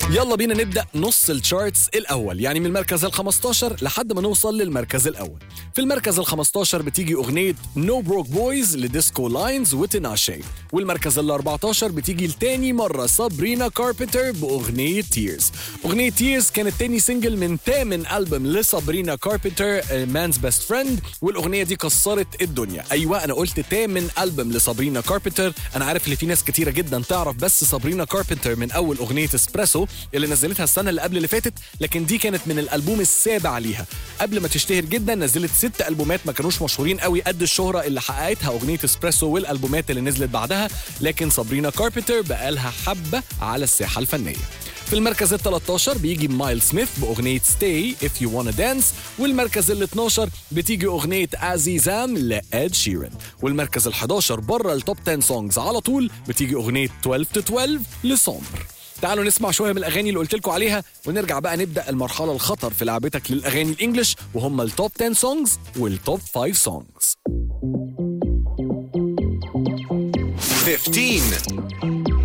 يلا بينا نبدا نص الشارتس الاول يعني من المركز ال 15 لحد ما نوصل للمركز الاول في المركز ال 15 بتيجي اغنيه نو بروك بويز لديسكو لاينز وتناشي والمركز ال 14 بتيجي لتاني مره سابرينا كاربنتر باغنيه تيرز اغنيه تيرز كانت تاني سنجل من تامن البوم لسابرينا كاربنتر مانز بيست فريند والاغنيه دي كسرت الدنيا ايوه انا قلت تامن البوم لسابرينا كاربنتر انا عارف ان في ناس كتيره جدا تعرف بس سابرينا كاربنتر من اول اغنيه اسبريسو اللي نزلتها السنه اللي قبل اللي فاتت لكن دي كانت من الالبوم السابع ليها قبل ما تشتهر جدا نزلت ست البومات ما كانوش مشهورين قوي قد الشهره اللي حققتها اغنيه اسبريسو والالبومات اللي نزلت بعدها لكن سابرينا كاربنتر بقالها حبه على الساحه الفنيه في المركز ال 13 بيجي مايل سميث باغنيه ستاي اف يو وانا دانس والمركز ال 12 بتيجي اغنيه عزيزام لاد شيرن والمركز ال 11 بره التوب 10 سونجز على طول بتيجي اغنيه 12 تو 12 لسومبر تعالوا نسمع شويه من الاغاني اللي قلت لكم عليها ونرجع بقى نبدا المرحله الخطر في لعبتك للاغاني الانجليش وهم التوب 10 سونجز والتوب 5 سونجز 15